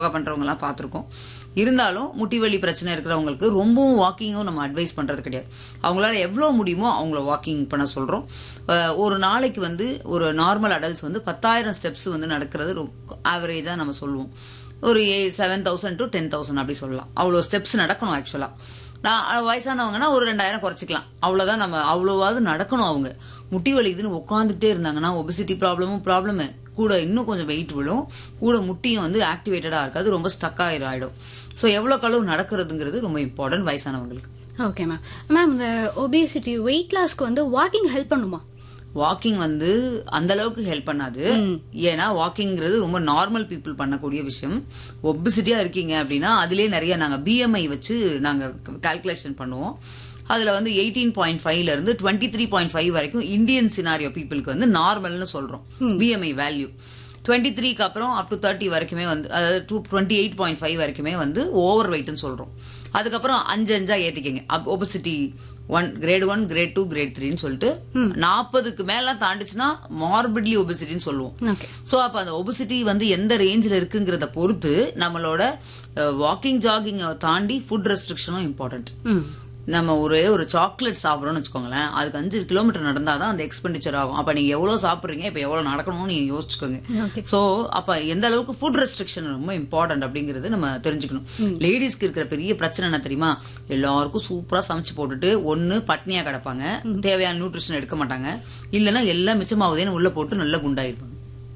பண்றவங்க எல்லாம் பார்த்திருக்கோம் இருந்தாலும் முட்டி வலி பிரச்சனை இருக்கிறவங்களுக்கு ரொம்பவும் வாக்கிங்கும் நம்ம அட்வைஸ் பண்றது கிடையாது அவங்களால எவ்வளவு முடியுமோ அவங்கள வாக்கிங் பண்ண சொல்றோம் அஹ் ஒரு நாளைக்கு வந்து ஒரு நார்மல் அடல்ட்ஸ் வந்து பத்தாயிரம் ஸ்டெப்ஸ் வந்து நடக்கிறது ஆவரேஜா நம்ம சொல்லுவோம் ஒரு seven thousand to ten thousand அப்படி சொல்லலாம் அவ்வளோ ஸ்டெப்ஸ் நடக்கணும் ஆக்சுவலா நான் அஹ் வயசானவங்கன்னா ஒரு ரெண்டாயிரம் குறைச்சிக்கலாம் அவ்வளவுதான் நம்ம அவ்வளவாவது நடக்கணும் அவங்க முட்டி வலிக்குதுன்னு உட்காந்துட்டே இருந்தாங்கன்னா ஒபிசிட்டி ப்ராப்ளமும் ப்ராப்ளம் கூட இன்னும் கொஞ்சம் வெயிட் விழும் கூட முட்டியும் வந்து ஆக்டிவேட்டடா இருக்காது ரொம்ப ஸ்டக் ஆயிடும் ஸோ எவ்வளோ அளவு நடக்கிறதுங்கிறது ரொம்ப இம்பார்ட்டன்ட் வயசானவங்களுக்கு ஓகே மேம் மேம் இந்த ஒபிசிட்டி வெயிட் லாஸ்க்கு வந்து வாக்கிங் ஹெல்ப் பண்ணுமா வாக்கிங் வந்து அந்த அளவுக்கு ஹெல்ப் பண்ணாது ஏன்னா வாக்கிங்கிறது ரொம்ப நார்மல் பீப்புள் பண்ணக்கூடிய விஷயம் ஒபிசிட்டியா இருக்கீங்க அப்படின்னா அதுலயே நிறைய நாங்க பிஎம்ஐ வச்சு நாங்க கால்குலேஷன் பண்ணுவோம் அதுல வந்து எயிட்டீன் பாயிண்ட் ஃபைவ்ல இருந்து டுவெண்ட்டி த்ரீ பாயிண்ட் ஃபைவ் வரைக்கும் இந்தியன் சினாரியோ பீப்புளுக்கு வந்து நார்மல்னு சொல்றோம் பிஎம்ஐ வேல்யூ டுவெண்ட்டி த்ரீக்கு அப்புறம் அப் டு தேர்ட்டி வரைக்குமே வந்து அதாவது to twenty eight point five வரைக்குமே வந்து ஓவர் வெயிட்னு சொல்றோம் அதுக்கப்புறம் அஞ்சு அஞ்சா ஏத்திக்கங்க obesity one grade one grade two grade த்ரீன்னு சொல்லிட்டு நாற்பதுக்கு மேல தாண்டுச்சுன்னா மார்பிட்லி ஒபிசிட்டின்னு சொல்லுவோம் ஓகே சோ அப்ப அந்த ஒபிசிட்டி வந்து எந்த ரேஞ்சில் இருக்குங்கிறத பொறுத்து நம்மளோட வாக்கிங் ஜாகிங் தாண்டி ஃபுட் ரெஸ்ட்ரிக்ஷனும் இம்பார்ட்டன்ட் ம் நம்ம ஒரே ஒரு சாக்லேட் சாப்பிடறோம்னு வச்சுக்கோங்களேன் அதுக்கு அஞ்சு கிலோமீட்டர் நடந்தாதான் அந்த எக்ஸ்பெண்டிச்சர் ஆகும் அப்ப நீங்க எவ்வளவு சாப்பிடுறீங்க இப்ப எவ்வளவு நடக்கணும்னு நீங்க யோசிச்சுக்கோங்க ஓகே சோ அப்ப எந்த அளவுக்கு ஃபுட் ரெஸ்ட்ரிக்ஷன் ரொம்ப இம்பார்ட்டன்ட் அப்படிங்கறது நம்ம தெரிஞ்சுக்கணும் லேடிஸ்க்கு இருக்கிற பெரிய பிரச்சனை என்ன தெரியுமா எல்லாருக்கும் சூப்பரா சமைச்சு போட்டுட்டு ஒண்ணு பட்னியா கிடப்பாங்க தேவையான நியூட்ரிஷன் எடுக்க மாட்டாங்க இல்லைன்னா எல்லாம் மிச்சமாவதேன்னு உள்ள போட்டு நல்லா குண்டாயிருப்பாங்க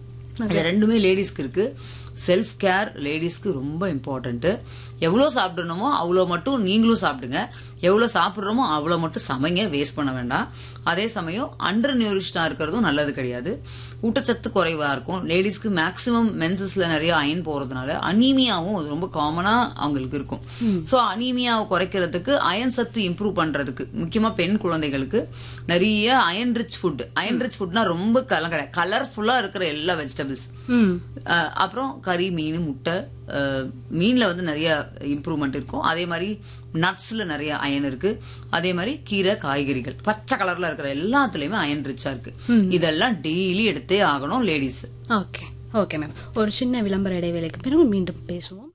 இது ரெண்டுமே லேடிஸ்க்கு இருக்கு செல்ஃப் கேர் லேடிஸ்க்கு ரொம்ப இம்பார்ட்டன்ட் எவ்வளவு சாப்பிடணுமோ அவ்வளோ மட்டும் நீங்களும் சாப்பிடுங்க எவ்வளவு சாப்பிடுறோமோ அவ்வளோ மட்டும் சமைங்க வேஸ்ட் பண்ண வேண்டாம் அதே சமயம் அண்டர் நியூரிஷ்டா இருக்கிறதும் நல்லது கிடையாது ஊட்டச்சத்து குறைவா இருக்கும் லேடிஸ்க்கு மேக்சிமம் மென்சஸ்ல நிறைய அயன் போறதுனால அனீமியாவும் அது ரொம்ப காமனா அவங்களுக்கு இருக்கும் சோ அனீமியாவை குறைக்கிறதுக்கு அயன் சத்து இம்ப்ரூவ் பண்றதுக்கு முக்கியமா பெண் குழந்தைகளுக்கு நிறைய iron rich food iron rich ஃபுட்னா ரொம்ப கலர் கலர்ஃபுல்லா இருக்கிற எல்லா வெஜிடபிள்ஸ் ம் அஹ் அப்புறம் கறி மீன் முட்டை அஹ் மீன்ல வந்து நிறைய இம்ப்ரூவ்மெண்ட் இருக்கும் அதே மாதிரி நட்ஸ்ல நிறைய அயன் இருக்கு அதே மாதிரி கீரை காய்கறிகள் பச்சை கலர்ல இருக்கிற எல்லாத்துலயுமே அயன் ரிச்சா இருக்கு இதெல்லாம் டெய்லி எடுத்தே ஆகணும் லேடிஸ் ஓகே ஓகே மேம் ஒரு சின்ன விளம்பர இடைவேளைக்கு பிறகு மீண்டும் பேசுவோம்